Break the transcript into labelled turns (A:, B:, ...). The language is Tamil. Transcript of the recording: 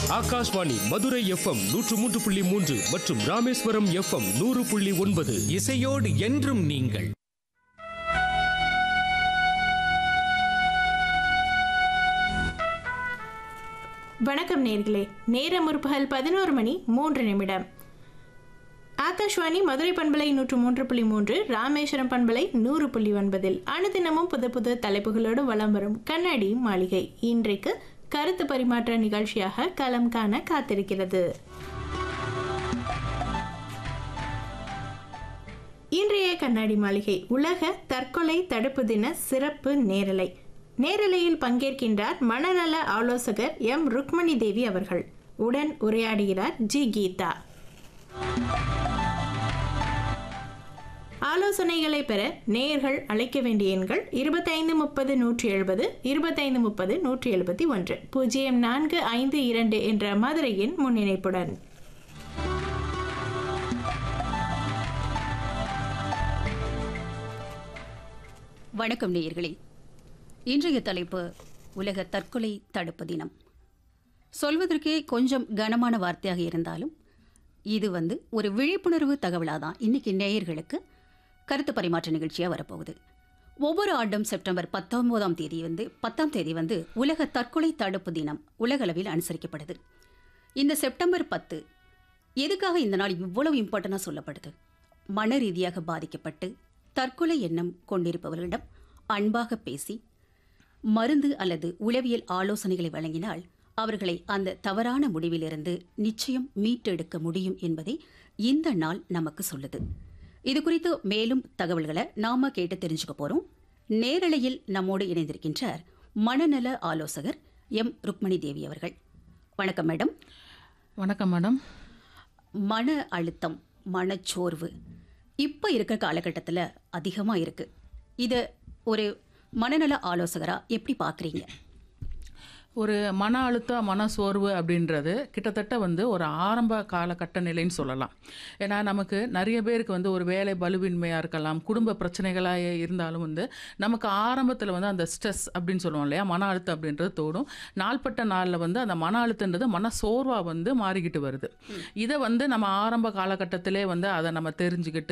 A: ஆகாஷ்வாணி மதுரை எஃப்எம் நூற்று மூன்று புள்ளி மூன்று மற்றும் ராமேஸ்வரம் எஃப்எம் நூறு புள்ளி ஒன்பது
B: இசையோடு என்றும் நீங்கள்
C: வணக்கம் நேர்களே நேரம் முற்பகல் பதினோரு மணி மூன்று நிமிடம் ஆகாஷ்வாணி மதுரை பண்பலை நூற்று மூன்று புள்ளி மூன்று ராமேஸ்வரம் பண்பலை நூறு புள்ளி ஒன்பதில் அனுதினமும் புது புது தலைப்புகளோடு வலம் வரும் கண்ணாடி மாளிகை இன்றைக்கு கருத்து பரிமாற்ற நிகழ்ச்சியாக களம் காண காத்திருக்கிறது இன்றைய கண்ணாடி மாளிகை உலக தற்கொலை தடுப்பு தின சிறப்பு நேரலை நேரலையில் பங்கேற்கின்றார் மனநல ஆலோசகர் எம் ருக்மணி தேவி அவர்கள் உடன் உரையாடுகிறார் ஜி கீதா ஆலோசனைகளை பெற நேயர்கள் அழைக்க வேண்டிய எண்கள் இருபத்தைந்து முப்பது நூற்றி எழுபது இருபத்தைந்து முப்பது நூற்றி எழுபத்தி ஒன்று பூஜ்ஜியம் நான்கு ஐந்து இரண்டு என்ற மதுரையின் முன்னிணைப்புடன்
D: வணக்கம் நேயர்களே இன்றைய தலைப்பு உலக தற்கொலை தடுப்பு தினம் சொல்வதற்கே கொஞ்சம் கனமான வார்த்தையாக இருந்தாலும் இது வந்து ஒரு விழிப்புணர்வு தகவலாக தான் இன்னைக்கு நேயர்களுக்கு கருத்து பரிமாற்ற நிகழ்ச்சியாக வரப்போகுது ஒவ்வொரு ஆண்டும் செப்டம்பர் பத்தொன்பதாம் தேதி வந்து பத்தாம் தேதி வந்து உலக தற்கொலை தடுப்பு தினம் உலகளவில் அனுசரிக்கப்படுது இந்த செப்டம்பர் பத்து எதுக்காக இந்த நாள் இவ்வளவு இம்பார்ட்டண்டாக சொல்லப்படுது மன ரீதியாக பாதிக்கப்பட்டு தற்கொலை எண்ணம் கொண்டிருப்பவர்களிடம் அன்பாக பேசி மருந்து அல்லது உளவியல் ஆலோசனைகளை வழங்கினால் அவர்களை அந்த தவறான முடிவிலிருந்து நிச்சயம் மீட்டெடுக்க முடியும் என்பதை இந்த நாள் நமக்கு சொல்லுது இது குறித்து மேலும் தகவல்களை நாம கேட்டு தெரிஞ்சுக்க போறோம் நேரலையில் நம்மோடு இணைந்திருக்கின்றார் மனநல ஆலோசகர் எம் ருக்மணி தேவி அவர்கள் வணக்கம் மேடம்
E: வணக்கம் மேடம்
D: மன அழுத்தம் மனச்சோர்வு இப்போ இருக்கிற காலகட்டத்தில் அதிகமாக இருக்கு இதை ஒரு மனநல ஆலோசகராக எப்படி பார்க்குறீங்க
E: ஒரு மன அழுத்தம் மன சோர்வு அப்படின்றது கிட்டத்தட்ட வந்து ஒரு ஆரம்ப காலகட்ட நிலைன்னு சொல்லலாம் ஏன்னா நமக்கு நிறைய பேருக்கு வந்து ஒரு வேலை பலுவின்மையாக இருக்கலாம் குடும்ப பிரச்சனைகளாக இருந்தாலும் வந்து நமக்கு ஆரம்பத்தில் வந்து அந்த ஸ்ட்ரெஸ் அப்படின்னு சொல்லுவோம் இல்லையா மன அழுத்தம் அப்படின்றது தோடும் நாள்பட்ட நாளில் வந்து அந்த மன அழுத்தன்றது மன சோர்வாக வந்து மாறிக்கிட்டு வருது இதை வந்து நம்ம ஆரம்ப காலகட்டத்திலே வந்து அதை நம்ம தெரிஞ்சுக்கிட்டு